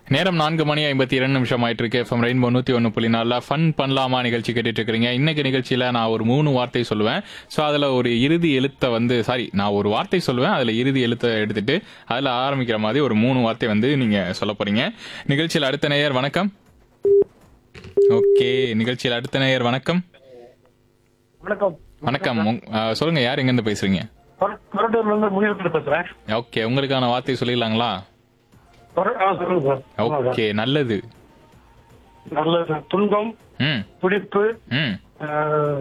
நேரம் நான்கு மணி ஐம்பத்தி இரண்டு நிமிஷம் ஆயிட்டு இருக்கு எஃப்எம் ரெயின்போ நூத்தி ஒன்று புள்ளி நாலில் ஃபன் பண்ணலாமா நிகழ்ச்சி கேட்டுட்டு இருக்கிறீங்க இன்னைக்கு நிகழ்ச்சியில நான் ஒரு மூணு வார்த்தை சொல்லுவேன் ஸோ அதுல ஒரு இறுதி எழுத்தை வந்து சாரி நான் ஒரு வார்த்தை சொல்லுவேன் அதுல இறுதி எழுத்தை எடுத்துட்டு அதுல ஆரம்பிக்கிற மாதிரி ஒரு மூணு வார்த்தை வந்து நீங்க சொல்ல போறீங்க நிகழ்ச்சியில் அடுத்த நேயர் வணக்கம் ஓகே நிகழ்ச்சியில் அடுத்த நேயர் வணக்கம் வணக்கம் வணக்கம் உங்க- ஆ, சொல்லுங்க யார் எங்கேருந்து பேசுறீங்க கொர- கொரட்டூர்ல இருந்து முனியத்தில் பேசுறேன் ஓகே உங்களுக்கான வார்த்தை சொல்லிடலாங்களா கொர- ஆ, சொல்லுங்க சார் ஆமா சார். ஓகே நல்லது நல்லது துன்பம் ம் துடிப்பு ம் ஆஹ்,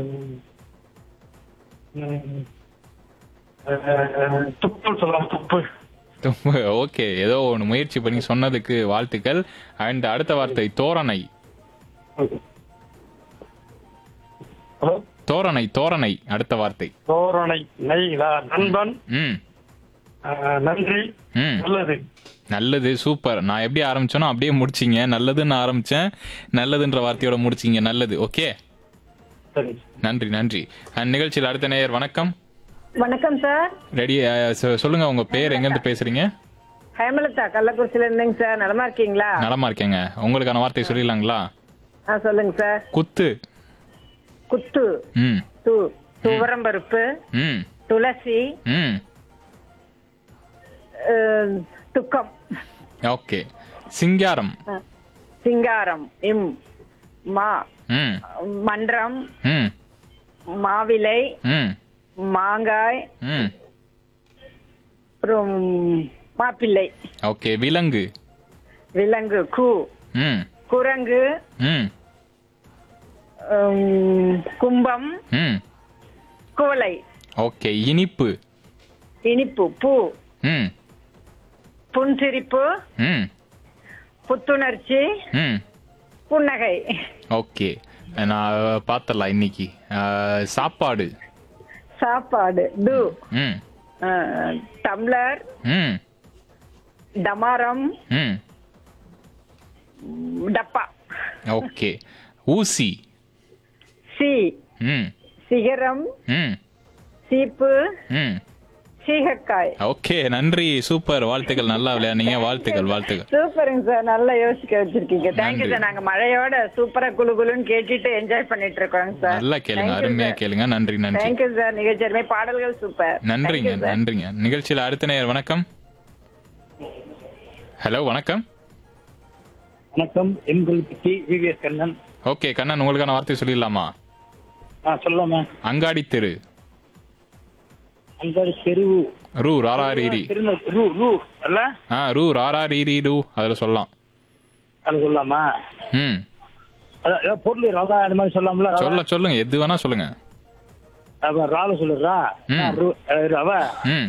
ம், ஆஹ், துப்புன்னு சொல்லலாம் துப்பு ஓகே ஏதோ ஒன்று முயற்சி பண்ணி சொன்னதுக்கு வாழ்த்துக்கள் அண்ட் அடுத்த வார்த்தை தோரணை ஹலோ தோரணை தோரணை அடுத்த வார்த்தை தோரணை நெய்களா நண்பன் ம் ஆஹ், நன்றி ம் நல்லது நல்லது சூப்பர் நான் எப்படி ஆரம்பிச்சேனோ அப்படியே முடிச்சிங்க நல்லதுன்னு ஆரம்பிச்சேன் நல்லதுன்ற வார்த்தையோட முடிச்சிங்க நல்லது ஓகே சரி நன்றி நன்றி அண்ட் நிகழ்ச்சியில் அடுத்த நேயர் வணக்கம் வணக்கம் சார் ரெடி சொல்லுங்க உங்க பேர் எங்கேருந்து பேசுறீங்க ஹேமலதா கள்ளக்குறிச்சியில இருந்தேங்க சார் நலமா இருக்கீங்களா நலமா இருக்கேங்க உங்களுக்கான வார்த்தை சொல்லிடலாங்களா ஆ சொல்லுங்க சார் குத்து குத்து ம் து துவரம்பருப்பு ம் துளசி ம் அஹ், துக்கம் ஓகே சிங்காரம் ஆ, சிங்காரம் இம் மா ம் மன்றம் ம் மாவிலை ம் மாங்காய் ம் அப்புறம் மாப்பிள்ளை ஓகே விலங்கு விலங்கு கூ ம் குரங்கு ம் உம், கும்பம் ம் குவளை ஓகே இனிப்பு இனிப்பு பூ ம் புன்சிரிப்பு ம் புத்துணர்ச்சி ம் புன்னகை ஓகே நான் பார்த்தலாம் இன்னைக்கு அஹ், சாப்பாடு சாப்பாடு டு ம் அஹ், டம்ளர் ம் டமாரம் ம் டப்பா ஓகே ஊசி சி ம் சிகரம் ம் சீப்பு ம் சீகக்காய் ஓகே நன்றி சூப்பர் வாழ்த்துக்கள் நல்லா விளையாடுனீங்க வாழ்த்துக்கள் வாழ்த்துக்கள் சூப்பருங்க சார் நல்லா யோசிக்க வச்சிருக்கீங்க தேங்க்யூ நன்றி. சார் நாங்க மழையோட சூப்பரா குளு குளுன்னு கேட்டுட்டு என்ஜாய் பண்ணிட்டு இருக்கோங்க சார் நல்லா கேளுங்க அருமையா கேளுங்க நன்றி நன்றி தேங்க்யூ சார் நிகழ்ச்சி அருமை பாடல்கள் சூப்பர் நன்றிங்க Thank you, sir. நன்றிங்க நிகழ்ச்சியில் அடுத்த நேயர் வணக்கம் ஹலோ வணக்கம் வணக்கம் எங்களுக்கு T VVS Kannan okay Kannan உங்களுக்கான வார்த்தை சொல்லிடலாமா ஆ சொல்லாமா அங்காடி தெரு அந்த தெருவு ரூ ராராரிரி திருநெல் ரூ ரூ அல்ல ஆ ரூ ராராரிரி ரூ அதில் சொல்லலாம் அது சொல்லாமா ம் அதான் ஏதாவது பொருள் ரவா அந்த மாதிரி சொல்லாமல ரவா. சொல்ல சொல்லுங்க எது வேணா சொல்லுங்க அவன் ரால சொல்லுறா ம். ரவ ம்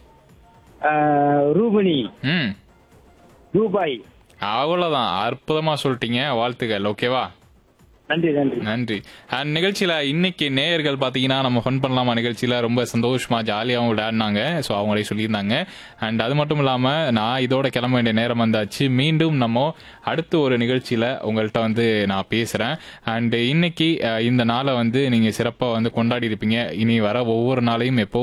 ரூபினி ம் ரூபாய் அவ்வளோதான் அற்புதமா சொல்லிட்டீங்க வாழ்த்துக்கள் ஓகேவா நன்றி நன்றி நன்றி அண்ட் நிகழ்ச்சியில இன்னைக்கு நேயர்கள் பாத்தீங்கன்னா நம்ம ஃபன் பண்ணலாமா நிகழ்ச்சியில ரொம்ப சந்தோஷமா ஜாலியாகவும் விளையாடினாங்க ஸோ அவங்களே சொல்லியிருந்தாங்க அண்ட் அது மட்டும் இல்லாம நான் இதோட கிளம்ப வேண்டிய நேரம் வந்தாச்சு மீண்டும் நம்ம அடுத்து ஒரு நிகழ்ச்சியில உங்கள்கிட்ட வந்து நான் பேசுறேன் அண்ட் இன்னைக்கு அஹ், இந்த நாளை வந்து நீங்க சிறப்பா வந்து கொண்டாடி இருப்பீங்க இனி வர ஒவ்வொரு நாளையும் எப்போ